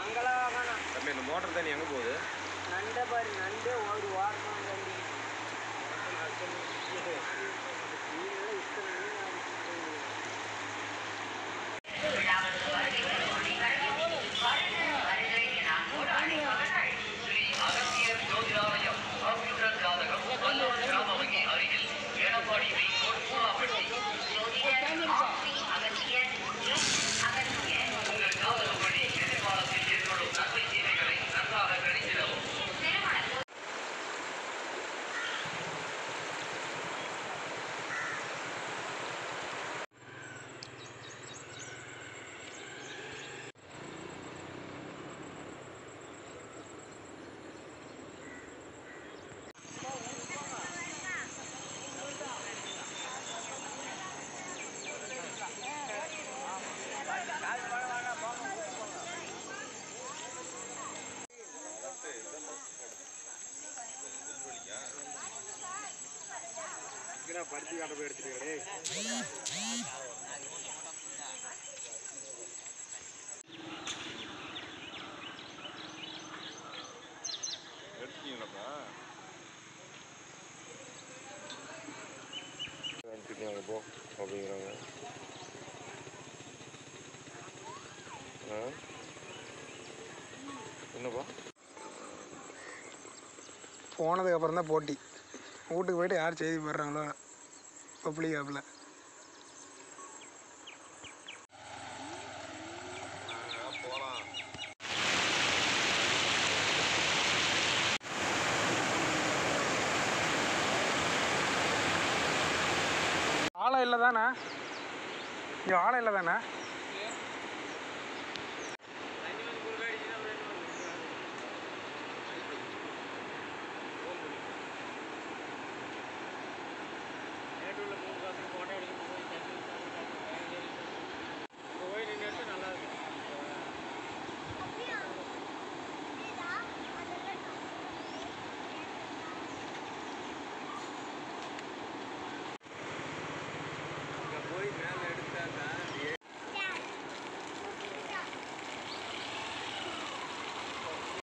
அங்கெல்லாம் வேணாம் தம்பி இந்த மோட்டர் தண்ணி எங்கே போகுது நண்டை பாரு நண்டே ஒரு வாரம் தண்ணி மீனெல்லாம் இத்தனை மீன் அடிச்சிட்டு பருத்தி காட்ட போய் எடுத்துட்டு எடுத்துட்டீங்களாப்பா எடுத்துட்டாங்க போ அப்படிங்கிறாங்க ஆ என்னப்பா போனதுக்கு அப்புறம் தான் போட்டி வீட்டுக்கு போயிட்டு யார் செய்தி போடுறாங்களோ பப்ளிக் ஆப்பில் போகலாம் ஆழம் இல்லை தானே இங்கே ஆழம் இல்லை தானே